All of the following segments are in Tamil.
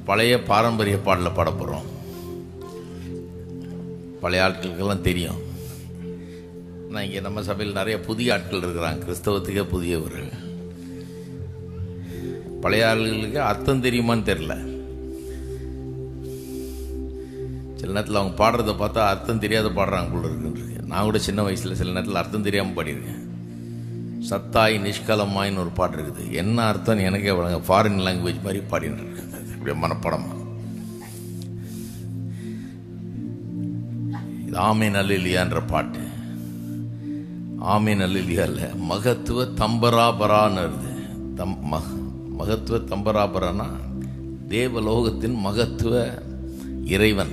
பழைய பாரம்பரிய பாடலை பாட போகிறோம் பழைய ஆட்களுக்கெல்லாம் தெரியும் நான் இங்கே நம்ம சபையில் நிறைய புதிய ஆட்கள் இருக்கிறாங்க கிறிஸ்தவத்துக்கே புதியவர்கள் பழைய ஆளுகளுக்கு அர்த்தம் தெரியுமான்னு தெரில சில நேரத்தில் அவங்க பாடுறத பார்த்தா அர்த்தம் தெரியாத பாடுறாங்க போல இருக்குன்னு நான் கூட சின்ன வயசில் சில நேரத்தில் அர்த்தம் தெரியாமல் பாடியிருக்கேன் சத்தாய் நிஷ்கலமாயின்னு ஒரு பாட்டு இருக்குது என்ன அர்த்தம்னு எனக்கே வழங்க ஃபாரின் லாங்குவேஜ் மாதிரி பாடின்னு இருக்குது அப்படியே மனப்படமா இது ஆமே நல்லிலியான்ற பாட்டு ஆமே நல்லிலியா இல்லை மகத்துவ தம்பராபரான்னு வருது தம் மக மகத்துவ தம்பராபரானா தேவலோகத்தின் மகத்துவ இறைவன்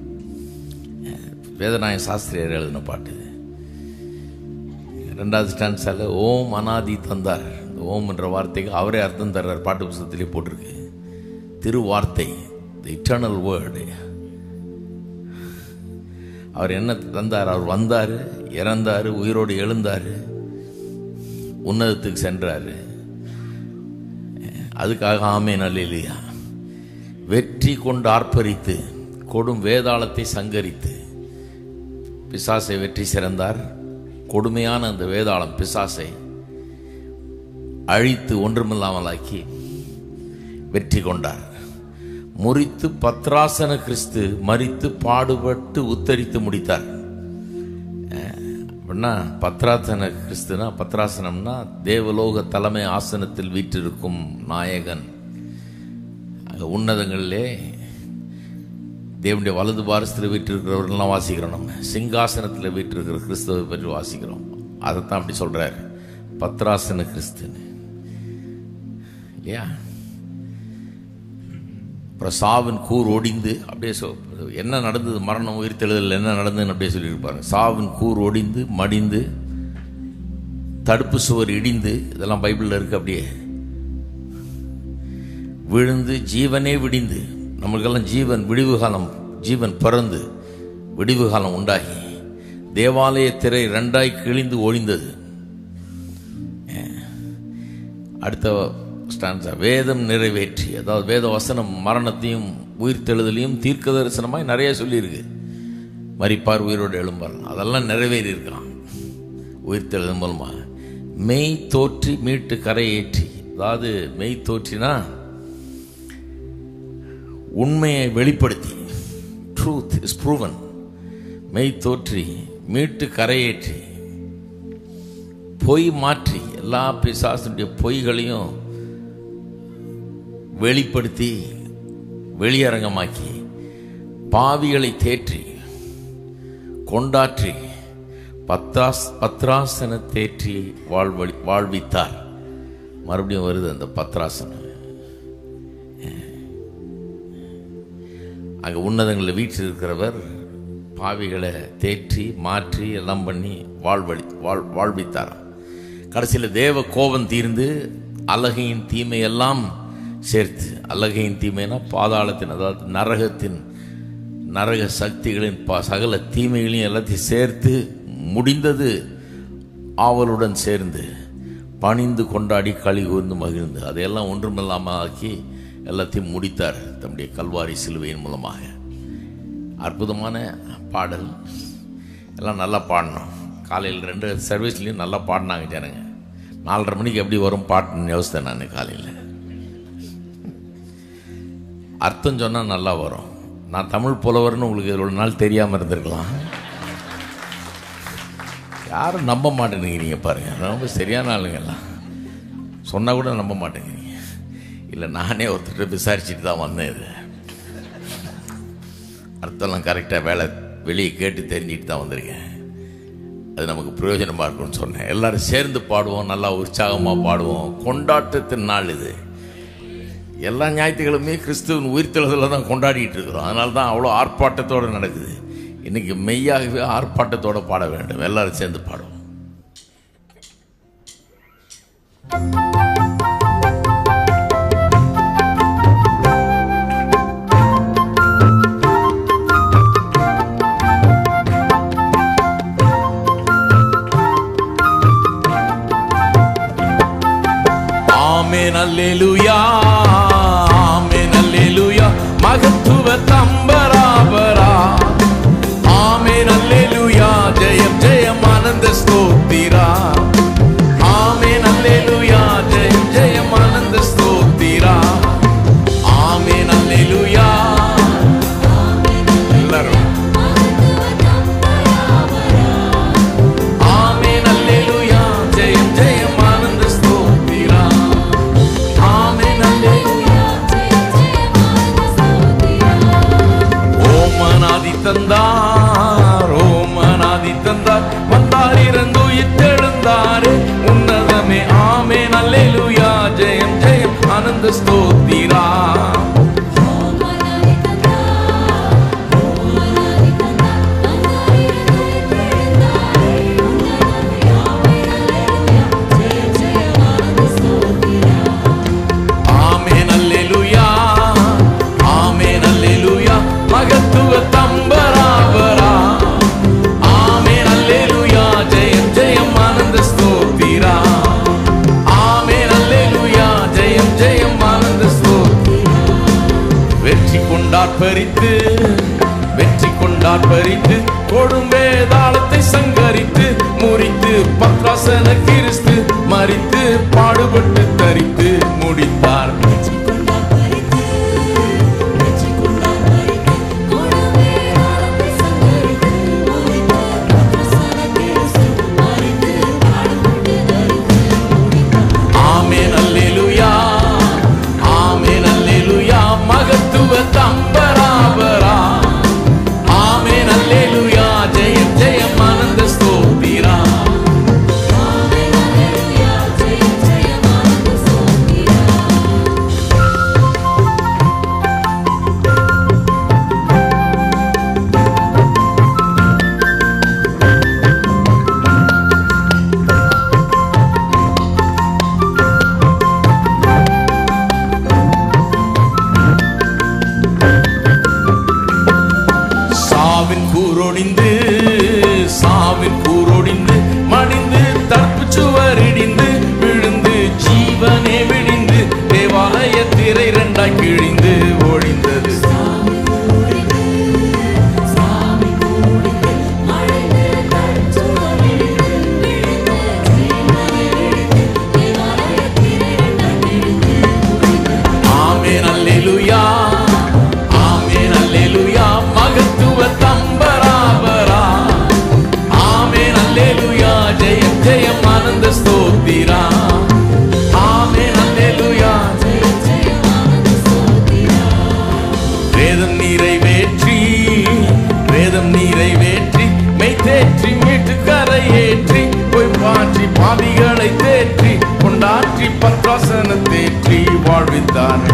வேதநாய சாஸ்திரியர் எழுதின பாட்டு இது ரெண்டாவது ஸ்டான்ஸால் ஓம் அனாதி தந்தார் இந்த ஓம் என்ற வார்த்தைக்கு அவரே அர்த்தம் தர்றார் பாட்டு புஸ்தகத்திலே போட்டிருக்கு திருவார்த்தை த இட்டர்னல் வேர்டு அவர் என்ன தந்தார் அவர் வந்தார் இறந்தார் உயிரோடு எழுந்தார் உன்னதத்துக்கு சென்றார் அதுக்காக ஆமே இல்லையா வெற்றி கொண்டு ஆர்ப்பரித்து கொடும் வேதாளத்தை சங்கரித்து பிசாசை வெற்றி சிறந்தார் கொடுமையான அந்த வேதாளம் பிசாசை அழித்து ஒன்றுமில்லாமலாக்கி வெற்றி கொண்டார் முறித்து பத்ராசன கிறிஸ்து மறித்து பாடுபட்டு உத்தரித்து முடித்தார் அப்படின்னா பத்ராசன கிறிஸ்துனா பத்ராசனம்னா தேவலோக தலைமை ஆசனத்தில் வீற்றிருக்கும் நாயகன் அங்கே உன்னதங்களிலே தேவனுடைய வலது பாரசத்தில் வீட்டிருக்கிறவர்கள்லாம் வாசிக்கிறோம் நம்ம சிங்காசனத்தில் வீட்டிருக்கிற கிறிஸ்துவை பற்றி வாசிக்கிறோம் அதைத்தான் அப்படி சொல்றாரு பத்ராசன கிறிஸ்துன்னு இல்லையா அப்புறம் சாவின் கூர் ஒடிந்து அப்படியே சொ என்ன நடந்தது மரணம் உயிர்த்தெழுதல் என்ன நடந்ததுன்னு அப்படியே சொல்லியிருப்பாங்க சாவின் கூர் ஒடிந்து மடிந்து தடுப்பு சுவர் இடிந்து இதெல்லாம் பைபிளில் இருக்கு அப்படியே விழுந்து ஜீவனே விடிந்து நம்மளுக்கெல்லாம் ஜீவன் விடிவு காலம் ஜீவன் பிறந்து விடிவு காலம் உண்டாகி தேவாலய திரை ரெண்டாய் கிழிந்து ஒழிந்தது அடுத்த ஸ்டான்ஸா வேதம் நிறைவேற்றி அதாவது வேத வசனம் மரணத்தையும் உயிர்த்தெழுதலையும் தீர்க்க தரிசனமாய் நிறைய சொல்லியிருக்கு மறிப்பார் உயிரோடு எழும்பார் அதெல்லாம் நிறைவேறி இருக்கலாம் உயிர்த்தெழுதல் மூலமா மெய் தோற்றி மீட்டு கரையேற்றி அதாவது மெய் தோற்றினா உண்மையை வெளிப்படுத்தி ட்ரூத் இஸ் ப்ரூவன் மெய் தோற்றி மீட்டு கரையேற்றி பொய் மாற்றி எல்லா பிசாசனுடைய பொய்களையும் வெளிப்படுத்தி வெளியரங்கமாக்கி பாவிகளை தேற்றி கொண்டாற்றி பத்ராஸ் பத்ராசன தேற்றி வாழ்வழி வாழ்வித்தார் மறுபடியும் வருது அந்த பத்ராசனம் அங்கே உன்னதங்களில் வீட்டில் இருக்கிறவர் பாவிகளை தேற்றி மாற்றி எல்லாம் பண்ணி வாழ்வழி வாழ் வாழ்வித்தாராம் கடைசியில் தேவ கோபம் தீர்ந்து அழகையின் தீமையெல்லாம் சேர்த்து அழகையின் தீமைனா பாதாளத்தின் அதாவது நரகத்தின் நரக சக்திகளின் ப சகல தீமைகளையும் எல்லாத்தையும் சேர்த்து முடிந்தது ஆவலுடன் சேர்ந்து பணிந்து கொண்டாடி களி கூர்ந்து மகிழ்ந்து அதையெல்லாம் ஒன்றுமில்லாமல் ஆக்கி எல்லாத்தையும் முடித்தார் தம்முடைய கல்வாரி சிலுவையின் மூலமாக அற்புதமான பாடல் எல்லாம் நல்லா பாடணும் காலையில் ரெண்டு சர்வீஸ்லேயும் நல்லா பாடினாங்க ஜனங்க நாலரை மணிக்கு எப்படி வரும் பாட்டுன்னு யோசித்தேன் நான் காலையில் அர்த்தம் சொன்னால் நல்லா வரும் நான் தமிழ் புலவர்னு உங்களுக்கு இவ்வளோ நாள் தெரியாமல் இருந்திருக்கலாம் யாரும் நம்ப மாட்டேங்கிறீங்க பாருங்க ரொம்ப சரியான ஆளுங்கெல்லாம் சொன்னால் கூட நம்ப மாட்டேங்கிறீங்க இல்லை நானே ஒருத்தர் விசாரிச்சுட்டு தான் வந்தேன் இது அர்த்தம்லாம் கரெக்டாக வேலை வெளியே கேட்டு தெரிஞ்சுட்டு தான் வந்திருக்கேன் அது நமக்கு பிரயோஜனமாக இருக்கும்னு சொன்னேன் எல்லாரும் சேர்ந்து பாடுவோம் நல்லா உற்சாகமாக பாடுவோம் கொண்டாட்டத்தின் நாள் இது எல்லா ஞாயிற்றுக்கிழமையும் கிறிஸ்துவின் உயிர்த்தெழுதல தான் கொண்டாடிட்டு இருக்கிறோம் அதனால தான் அவ்வளோ ஆர்ப்பாட்டத்தோடு நடக்குது இன்னைக்கு மெய்யாகவே ஆர்ப்பாட்டத்தோடு பாட வேண்டும் எல்லாரும் சேர்ந்து பாடுவோம் ஆமென் அல்லேலூயா ஆமென் அல்லேலூயா ஸ்தோத்திரா ஆமென் அல்லேலூயா ஆமென் அல்லேலூயா மகத்துவ தம்பராவரா ஆமென் அல்லேலூயா ஜெயம் ஜெயம் ஆனந்த ஸ்தோத்திரா ஆமென் அல்லேலூயா ஜெயம் ஜெயம் ஆனந்த ஸ்தோத்திரா வெற்றி கொண்டார் பறித்து வெற்றி கொண்டார் பறித்து கொடும் வேதாளத்தை சங்கரித்து முறித்து பத்ராசன கிறிஸ்து மறித்து பாடுபட்டு தரித்து முடித்தார் ஆமென் அல்லேலூயா ஆமென் அல்லேலூயா மகத்துவ தம்பராவரா ஆமென் அல்லேலூயா ஜெயம் ஜெயம் ஆனந்த ஸ்தோத்திரா சாவின் கூரொடிந்து சாவின் கூரொடிந்து மடிந்து தடுப்பு சுவர் இடிந்து விழுந்து ஜீவனே விழிந்து தேவாலய திரை இரண்டாய் கிழிந்து ஒழிந்தது ஆமென் அல்லேலூயா ஆமென் அல்லேலூயா மகத்துவ தம்பராவரா ஆமென் அல்லேலூயா ஜெயம் ஜெயம் ஆனந்த ஸ்தோத்திரா ஆமென் அல்லேலூயா வேதம் நிறைவேற்றி வேதம் நிறைவேற்றி மெய் தேற்றி மீட்டு கரையேற்றி போய் பாற்றி பாவிகளை தேற்றி கொண்டாற்றி பத்ராசன தேற்றி வாழ்வித்தார்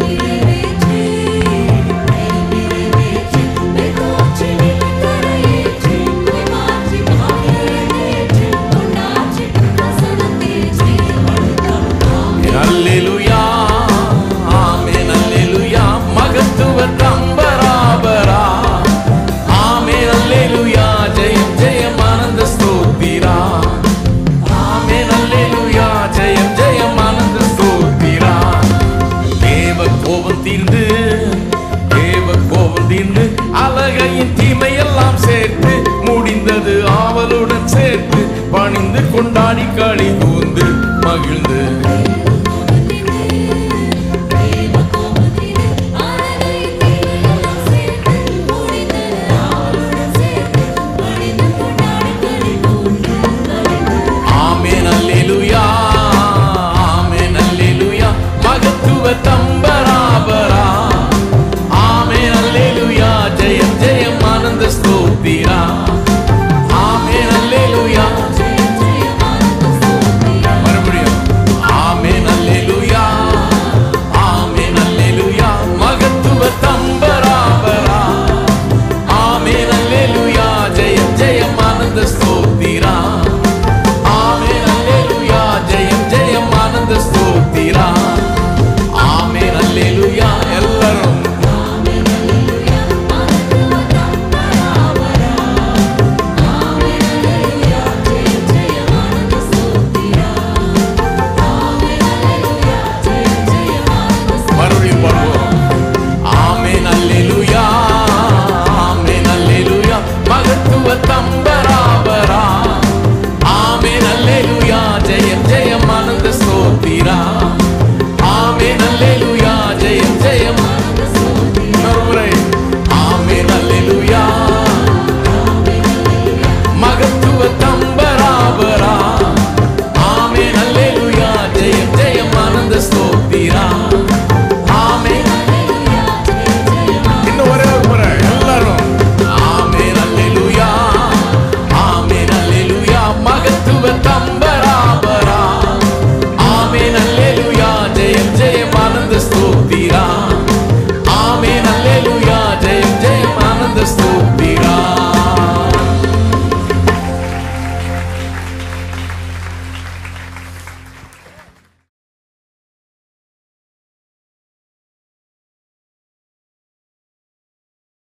அல்லேலூயா ஆமென் அல்லேலூயா மகத்துவ தம்பராபரா ஆமென் அல்லேலூயா ஜெயம் ஜெயம் ஆனந்த ஸ்தோத்திரா ஆமென் அல்லேலூயா ஜெயம் ஜெயம் ஆனந்த ஸ்தோத்திரா தேவ கோபம் தீர்ந்து தேவ கோபம் தீர்ந்து அழகையின் தீமையெல்லாம் சேர்த்து முடிந்தது ஆவலுடன் சேர்த்து பணிந்து கொண்டாடி களி கூர்ந்து மகிழ்ந்து ஆமென் அல்லேலூயா ஆமென் அல்லேலூயா மகத்துவ தம்பராபரா ஆமென் அல்லேலூயா ஜெயம் ஜெயம் ஆனந்த ஸ்தோத்திரா ஆமென் அல்லேலூயா மறுபடியும் ஆமென் அல்லேலூயா ஆமென் அல்லேலூயா மகத்துவ தம்பராபரா ஆமென் அல்லேலூயா ஜெயம் ஜெயம் ஆனந்த ஸ்தோத்திரா ஆமென் அல்லேலூயா ஜெயம் ஜெயம் ஆனந்த ஸ்தோத்திரா ஆமென் செய்கிறார்